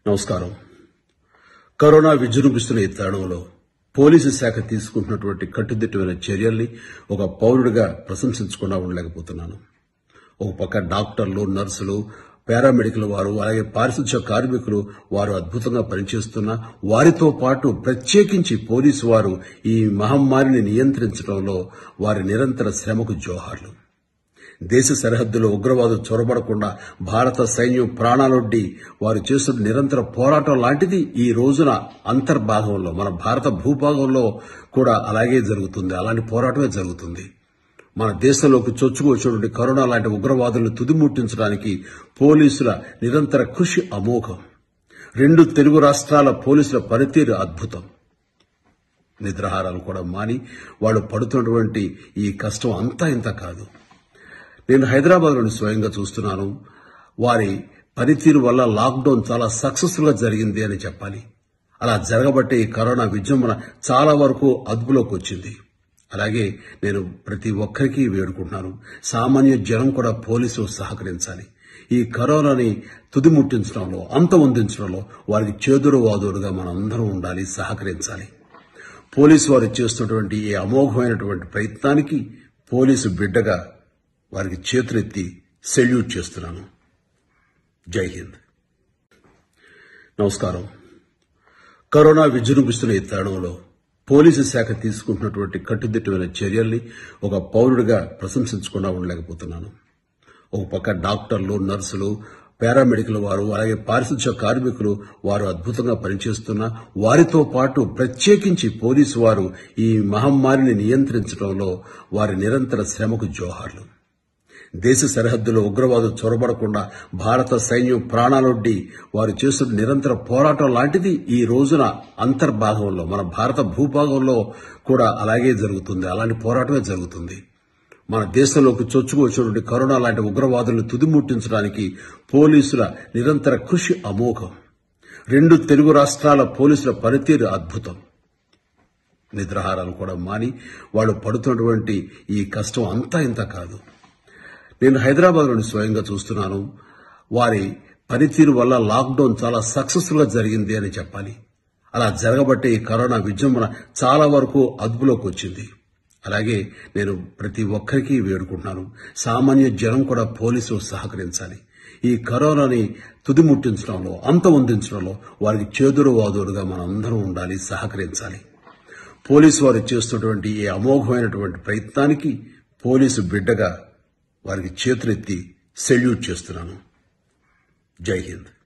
నమస్కారం కరోనా విజృంభిస్తున్న ఈ తరుణంలో పోలీసు శాఖ తీసుకుంటున్నటువంటి కట్టుదిట్టమైన చర్యల్ని ఒక పౌరుడిగా ప్రశంసించకుండా ఉండలేకపోతున్నాను ఒక పక్క డాక్టర్లు నర్సులు పారామెడికల్ వారు అలాగే పారిశుధ్య కార్మికులు వారు అద్భుతంగా పనిచేస్తున్న వారితో పాటు ప్రత్యేకించి పోలీసు వారు ఈ మహమ్మారిని నియంత్రించడంలో వారి నిరంతర శ్రమకు జోహార్లు దేశ సరిహద్దులో ఉగ్రవాదులు చొరబడకుండా భారత సైన్యం ప్రాణాలొడ్డి వారు చేస్తున్న నిరంతర పోరాటం లాంటిది ఈ రోజున అంతర్భాగంలో మన భారత భూభాగంలో కూడా అలాగే జరుగుతుంది అలాంటి పోరాటమే జరుగుతుంది మన దేశంలోకి చొచ్చుకు వచ్చినటువంటి కరోనా లాంటి ఉగ్రవాదులను తుదిముట్టించడానికి పోలీసుల నిరంతర కృషి అమోఘం రెండు తెలుగు రాష్ట్రాల పోలీసుల పనితీరు అద్భుతం నిద్రాహారాలు కూడా మాని వాళ్ళు పడుతున్నటువంటి ఈ కష్టం అంతా ఇంత కాదు నేను హైదరాబాద్లోని స్వయంగా చూస్తున్నాను వారి పనితీరు వల్ల లాక్డౌన్ చాలా సక్సెస్ఫుల్ గా జరిగింది అని చెప్పాలి అలా జరగబట్టే ఈ కరోనా విజృంభణ చాలా వరకు అదుపులోకి వచ్చింది అలాగే నేను ప్రతి ఒక్కరికి వేడుకుంటున్నాను సామాన్య జనం కూడా పోలీసులు సహకరించాలి ఈ కరోనాని తుదిముట్టించడంలో అంతమొందించడంలో వారికి చేదురు వాదురుగా మనందరం ఉండాలి సహకరించాలి పోలీసు వారు చేస్తున్నటువంటి ఈ అమోఘమైనటువంటి ప్రయత్నానికి పోలీసు బిడ్డగా వారికి చేతులెత్తి సెల్యూట్ చేస్తున్నాను జై హింద్ నమస్కారం కరోనా విజృంభిస్తున్న ఈ తరుణంలో పోలీసు శాఖ తీసుకుంటున్నటువంటి కట్టుదిట్టమైన చర్యల్ని ఒక పౌరుడిగా ప్రశంసించకుండా ఉండలేకపోతున్నాను ఒక పక్క డాక్టర్లు నర్సులు పారామెడికల్ వారు అలాగే పారిశుధ్య కార్మికులు వారు అద్భుతంగా పనిచేస్తున్న వారితో పాటు ప్రత్యేకించి పోలీసు వారు ఈ మహమ్మారిని నియంత్రించడంలో వారి నిరంతర శ్రమకు జోహార్లు దేశ సరిహద్దులో ఉగ్రవాదులు చొరబడకుండా భారత సైన్యం ప్రాణాలొడ్డి వారు చేస్తున్న నిరంతర పోరాటం లాంటిది ఈ రోజున అంతర్భాగంలో మన భారత భూభాగంలో కూడా అలాగే జరుగుతుంది అలాంటి పోరాటమే జరుగుతుంది మన దేశంలోకి చొచ్చుకు వచ్చినటువంటి కరోనా లాంటి ఉగ్రవాదులను తుదిముట్టించడానికి పోలీసుల నిరంతర కృషి అమోఘం రెండు తెలుగు రాష్ట్రాల పోలీసుల పనితీరు అద్భుతం నిద్రాహారాలు కూడా మాని వాళ్ళు పడుతున్నటువంటి ఈ కష్టం అంతా ఇంత కాదు నేను హైదరాబాద్లోని స్వయంగా చూస్తున్నాను వారి పనితీరు వల్ల లాక్డౌన్ చాలా సక్సెస్ఫుల్ గా జరిగింది అని చెప్పాలి అలా జరగబట్టే ఈ కరోనా విజృంభణ చాలా వరకు అదుపులోకి వచ్చింది అలాగే నేను ప్రతి ఒక్కరికి వేడుకుంటున్నాను సామాన్య జనం కూడా పోలీసులు సహకరించాలి ఈ కరోనాని తుదిముట్టించడంలో అంతమొందించడంలో వారికి చేదురు వాదురుగా మనందరం ఉండాలి సహకరించాలి పోలీసు వారు చేస్తున్నటువంటి ఈ అమోఘమైనటువంటి ప్రయత్నానికి పోలీసు బిడ్డగా వారికి చేతులెత్తి సెల్యూట్ చేస్తున్నాను జై హింద్